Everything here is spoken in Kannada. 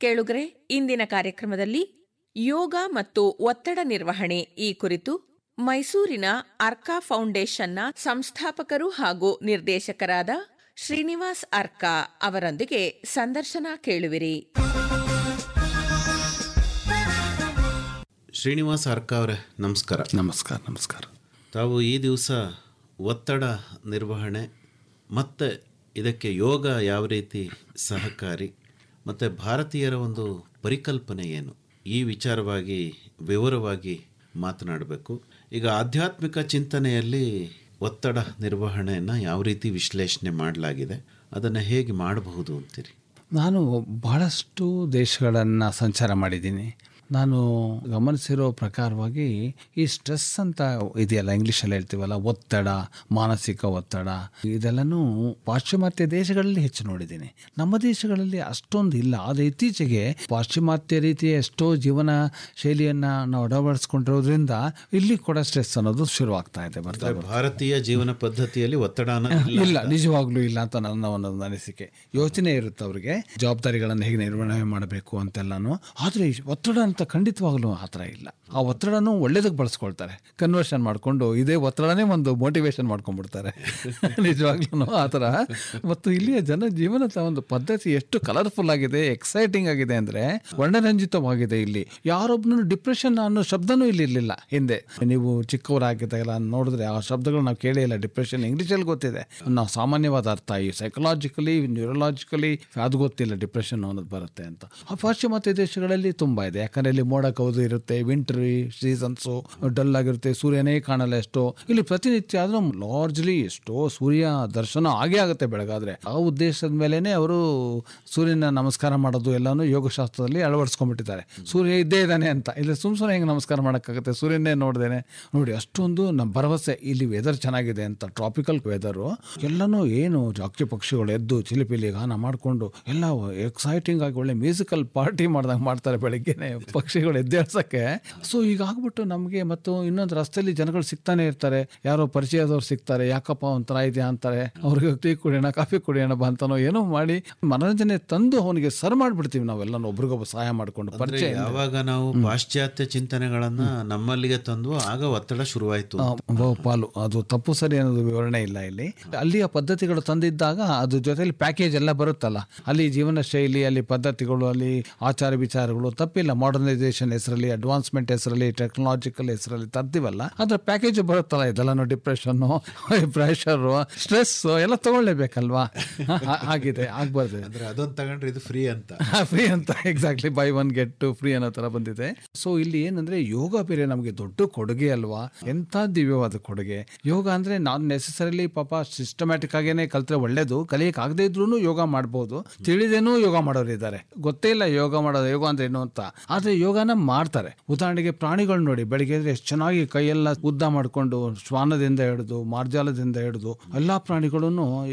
ಕೇಳುಗರೆ ಇಂದಿನ ಕಾರ್ಯಕ್ರಮದಲ್ಲಿ ಯೋಗ ಮತ್ತು ಒತ್ತಡ ನಿರ್ವಹಣೆ ಈ ಕುರಿತು ಮೈಸೂರಿನ ಅರ್ಕಾ ಫೌಂಡೇಶನ್ನ ಸಂಸ್ಥಾಪಕರು ಹಾಗೂ ನಿರ್ದೇಶಕರಾದ ಶ್ರೀನಿವಾಸ್ ಅರ್ಕಾ ಅವರೊಂದಿಗೆ ಸಂದರ್ಶನ ಕೇಳುವಿರಿ ಶ್ರೀನಿವಾಸ ಅರ್ಕ ಅವರೇ ನಮಸ್ಕಾರ ನಮಸ್ಕಾರ ನಮಸ್ಕಾರ ತಾವು ಈ ದಿವಸ ಒತ್ತಡ ನಿರ್ವಹಣೆ ಮತ್ತು ಇದಕ್ಕೆ ಯೋಗ ಯಾವ ರೀತಿ ಸಹಕಾರಿ ಮತ್ತು ಭಾರತೀಯರ ಒಂದು ಪರಿಕಲ್ಪನೆ ಏನು ಈ ವಿಚಾರವಾಗಿ ವಿವರವಾಗಿ ಮಾತನಾಡಬೇಕು ಈಗ ಆಧ್ಯಾತ್ಮಿಕ ಚಿಂತನೆಯಲ್ಲಿ ಒತ್ತಡ ನಿರ್ವಹಣೆಯನ್ನು ಯಾವ ರೀತಿ ವಿಶ್ಲೇಷಣೆ ಮಾಡಲಾಗಿದೆ ಅದನ್ನು ಹೇಗೆ ಮಾಡಬಹುದು ಅಂತೀರಿ ನಾನು ಬಹಳಷ್ಟು ದೇಶಗಳನ್ನು ಸಂಚಾರ ಮಾಡಿದ್ದೀನಿ ನಾನು ಗಮನಿಸಿರೋ ಪ್ರಕಾರವಾಗಿ ಈ ಸ್ಟ್ರೆಸ್ ಅಂತ ಇದೆಯಲ್ಲ ಇಂಗ್ಲೀಷಲ್ಲಿ ಹೇಳ್ತೀವಲ್ಲ ಒತ್ತಡ ಮಾನಸಿಕ ಒತ್ತಡ ಇದೆಲ್ಲನೂ ಪಾಶ್ಚಿಮಾತ್ಯ ದೇಶಗಳಲ್ಲಿ ಹೆಚ್ಚು ನೋಡಿದ್ದೀನಿ ನಮ್ಮ ದೇಶಗಳಲ್ಲಿ ಅಷ್ಟೊಂದು ಇಲ್ಲ ಆದರೆ ಇತ್ತೀಚೆಗೆ ಪಾಶ್ಚಿಮಾತ್ಯ ರೀತಿಯ ಎಷ್ಟೋ ಜೀವನ ಶೈಲಿಯನ್ನು ನಾವು ಅಳವಡಿಸ್ಕೊಂಡಿರೋದ್ರಿಂದ ಇಲ್ಲಿ ಕೂಡ ಸ್ಟ್ರೆಸ್ ಅನ್ನೋದು ಶುರುವಾಗ್ತಾ ಇದೆ ಬರ್ತಾ ಬರ್ತಾ. ಭಾರತೀಯ ಜೀವನ ಪದ್ಧತಿಯಲ್ಲಿ ಒತ್ತಡ ಅನ್ನೋದು ಇಲ್ಲ. ಇಲ್ಲ ನಿಜವಾಗ್ಲೂ ಇಲ್ಲ ಅಂತ ನನ್ನ ಒಂದು ಅನಿಸಿಕೆ ಯೋಚನೆ ಇರುತ್ತೆ ಅವರಿಗೆ ಜವಾಬ್ದಾರಿಗಳನ್ನು ಹೇಗೆ ನಿರ್ವಹಣೆ ಮಾಡಬೇಕು ಅಂತೆಲ್ಲಾನು ಆದರೆ ಈ ಒತ್ತಡ ಅಂತ ಖಂಡಿತವಾಗ್ಲೂ ಆ ಥರ ಇಲ್ಲ ಆ ಒತ್ತಡನೂ ಒಳ್ಳೇದಕ್ಕೆ ಬಳಸ್ಕೊಳ್ತಾರೆ ಕನ್ವರ್ಷನ್ ಮಾಡಿಕೊಂಡು ಇದೇ ಒತ್ತಡನೇ ಒಂದು ಮೋಟಿವೇಶನ್ ಮಾಡ್ಕೊಂಡ್ಬಿಡ್ತಾರೆ ನಿಜವಾಗ್ಲೂ ಆ ಥರ ಮತ್ತು ಇಲ್ಲಿಯ ಜನ ಜೀವನದ ಒಂದು ಪದ್ಧತಿ ಎಷ್ಟು ಕಲರ್ಫುಲ್ ಆಗಿದೆ ಎಕ್ಸೈಟಿಂಗ್ ಆಗಿದೆ ಅಂದರೆ ವರ್ಣರಂಜಿತವಾಗಿದೆ ಇಲ್ಲಿ ಯಾರೊಬ್ಬನು ಡಿಪ್ರೆಷನ್ ಅನ್ನೋ ಶಬ್ದನೂ ಇಲ್ಲಿ ಇರಲಿಲ್ಲ ಹಿಂದೆ ನೀವು ಚಿಕ್ಕವರಾಗಿದ್ದಾಗೆಲ್ಲ ನೋಡಿದ್ರೆ ಆ ಶಬ್ದಗಳು ನಾವು ಕೇಳೇ ಇಲ್ಲ ಡಿಪ್ರೆಷನ್ ಇಂಗ್ಲೀಷಲ್ಲಿ ಗೊತ್ತಿದೆ ನಾವು ಸಾಮಾನ್ಯವಾದ ಅರ್ಥ ಈ ಸೈಕಲಾಜಿಕಲಿ ನ್ಯೂರಲಾಜಿಕಲಿ ಅದು ಗೊತ್ತಿಲ್ಲ ಡಿಪ್ರೆಷನ್ ಅನ್ನೋದು ಬರುತ್ತೆ ಅಂತ ಆ ಪಾಶ್ಚಿಮಾತ್ಯ ದೇಶಗಳಲ್ಲಿ ತುಂಬ ಇದೆ ಯಾಕಂದ್ರೆ ಇಲ್ಲಿ ಮೋಡ ಕವಿದು ಇರುತ್ತೆ ವಿಂಟರ್ ಸೀಸನ್ಸು ಡಲ್ ಆಗಿರುತ್ತೆ ಸೂರ್ಯನೇ ಕಾಣಲ್ಲ ಎಷ್ಟೋ ಇಲ್ಲಿ ಪ್ರತಿನಿತ್ಯ ಆದ್ರೂ ಲಾರ್ಜ್ಲಿ ಎಷ್ಟೋ ಸೂರ್ಯ ದರ್ಶನ ಆಗೇ ಆಗುತ್ತೆ ಬೆಳಗಾದ್ರೆ ಆ ಉದ್ದೇಶದ ಮೇಲೇನೆ ಅವರು ಸೂರ್ಯನ ನಮಸ್ಕಾರ ಮಾಡೋದು ಎಲ್ಲಾನು ಯೋಗಶಾಸ್ತ್ರದಲ್ಲಿ ಅಳವಡಿಸ್ಕೊಂಡ್ಬಿಟ್ಟಿದ್ದಾರೆ ಸೂರ್ಯ ಇದ್ದೇ ಇದ್ದಾನೆ ಅಂತ ಇಲ್ಲಿ ಸುಮ್ ಸುಮ್ಮನೆ ಹೆಂಗೆ ನಮಸ್ಕಾರ ಮಾಡೋಕ್ಕಾಗುತ್ತೆ ಸೂರ್ಯನೇ ನೋಡ್ದೇನೆ ನೋಡಿ ಅಷ್ಟೊಂದು ನಮ್ಮ ಭರವಸೆ ಇಲ್ಲಿ ವೆದರ್ ಚೆನ್ನಾಗಿದೆ ಅಂತ ಟ್ರಾಪಿಕಲ್ ವೆದರು ಎಲ್ಲನೂ ಏನು ಜಾಕಿ ಪಕ್ಷಿಗಳು ಎದ್ದು ಚಿಲಿಪಿಲಿ ಗಾನ ಮಾಡಿಕೊಂಡು ಎಲ್ಲ ಎಕ್ಸೈಟಿಂಗ್ ಆಗಿ ಒಳ್ಳೆ ಮ್ಯೂಸಿಕಲ್ ಪಾರ್ಟಿ ಮಾಡ್ದಂಗೆ ಮಾಡ್ತಾರೆ ಬೆಳಗ್ಗೆನೆ ಪಕ್ಷಿಗಳು ಎದ್ದೇಳ್ಸಕ್ಕೆ ಸೊ ಈಗ ಆಗ್ಬಿಟ್ಟು ನಮಗೆ ಮತ್ತು ಇನ್ನೊಂದು ರಸ್ತೆಯಲ್ಲಿ ಜನಗಳು ಸಿಗ್ತಾನೆ ಇರ್ತಾರೆ ಯಾರೋ ಪರಿಚಯದವ್ರು ಸಿಗ್ತಾರೆ ಯಾಕಪ್ಪ ಒಂಥರ ಇದೆಯಾ ಅಂತಾರೆ ಅವ್ರಿಗೆ ಟೀ ಕುಡಿಯೋಣ ಕಾಫಿ ಕುಡಿಯೋಣ ಬಾ ಅಂತಾನೋ ಏನೋ ಮಾಡಿ ಮನೋರಂಜನೆ ತಂದು ಅವನಿಗೆ ಸರ್ ಮಾಡ್ಬಿಡ್ತೀವಿ ನಾವೆಲ್ಲ ಒಬ್ರಿಗೊಬ್ಬ ಸಹಾಯ ಮಾಡ್ಕೊಂಡು ಅಂದ್ರೆ ಪರಿಚಯ ಯಾವಾಗ ನಾವು ಪಾಶ್ಚಾತ್ಯ ಚಿಂತನೆಗಳನ್ನ ನಮ್ಮಲ್ಲಿಗೆ ತಂದು ಆಗ ಒತ್ತಡ ಶುರುವಾಯಿತು ಆ, ಬಹು ಪಾಲು ಅದು ತಪ್ಪು ಸರಿ ಅನ್ನೋದು ವಿವರಣೆ ಇಲ್ಲ ಇಲ್ಲಿ ಅಲ್ಲಿಯ ಪದ್ಧತಿಗಳು ತಂದಿದ್ದಾಗ ಅದ್ರ ಜೊತೆಲಿ ಪ್ಯಾಕೇಜ್ ಎಲ್ಲ ಬರುತ್ತಲ್ಲ ಅಲ್ಲಿ ಜೀವನ ಶೈಲಿ ಅಲ್ಲಿ ಪದ್ಧತಿಗಳು ಅಲ್ಲಿ ಆಚಾರ ವಿಚಾರಗಳು ತಪ್ಪಿಲ್ಲ ಮಾಡರ್ನೈಸೇಷನ್ ಹೆಸರಲ್ಲಿ ಅಡ್ವಾನ್ಸ್ಮೆಂಟ್ ಹೆಸರಲ್ಲಿ ಟೆಕ್ನಾಲಜಿಕಲ್ ಹೆಸರಲ್ಲಿ ತರ್ತೀವಲ್ಲ ಅದ್ರ ಪ್ಯಾಕೇಜ್ ಬರುತ್ತಲ್ಲ ಇದೆಲ್ಲ ಡಿಪ್ರೆಷನ್ನು ಪ್ರೆಷರು ಸ್ಟ್ರೆಸ್ ಎಲ್ಲ ತಗೊಳ್ಳೇಬೇಕಲ್ವಾ ಹಾ- ಆಗಿದೆ ಆಗ್ಬಾರ್ದು ಅಂದ್ರೆ ಅದೊಂದು ತಗೊಂಡ್ರೆ ಇದು ಫ್ರೀ ಅಂತ ಫ್ರೀ ಅಂತ exactly buy one get two free ಅನ್ನೋ ತರ ಬಂದಿದೆ ಸೊ ಇಲ್ಲಿ ಏನಂದ್ರೆ ಯೋಗ ಬೇರೆ ನಮಗೆ ದೊಡ್ಡ ಕೊಡುಗೆ ಅಲ್ವಾ ಎಂಥ ದಿವ್ಯವಾದ ಕೊಡುಗೆ ಯೋಗ ಅಂದ್ರೆ ನಾನ್ ನೆಸೆಸರಿಲಿ ಪಾಪ ಸಿಸ್ಟಮ್ಯಾಟಿಕ್ ಆಗೇನೆ ಕಲ್ತ್ರೆ ಒಳ್ಳೇದು ಕಲಿಯಕ್ ಆಗದೆ ಇದ್ರೂ ಯೋಗ ಮಾಡ್ಬೋದು ತಿಳಿದೇನೂ ಯೋಗ ಮಾಡೋರು ಇದ್ದಾರೆ ಗೊತ್ತೇ ಇಲ್ಲ ಯೋಗ ಮಾಡೋದು ಯೋಗ ಅಂದ್ರೆ ಏನು ಅಂತ ಆದ್ರೆ ಯೋಗನ ಮಾಡ್ತಾರೆ ಉದಾಹರಣೆಗೆ ಪ್ರಾಣಿಗಳು ನೋಡಿ ಬೆಳಿಗ್ಗೆ ಎದ್ರೆ ಎಷ್ಟು ಚೆನ್ನಾಗಿ ಕೈಯೆಲ್ಲ ಉದ್ದ ಮಾಡ್ಕೊಂಡು ಶ್ವಾನದಿಂದ ಹಿಡಿದು ಮಾರ್ಜಾಲದಿಂದ ಹಿಡಿದು ಎಲ್ಲಾ ಪ್ರಾಣಿಗಳನ್ನು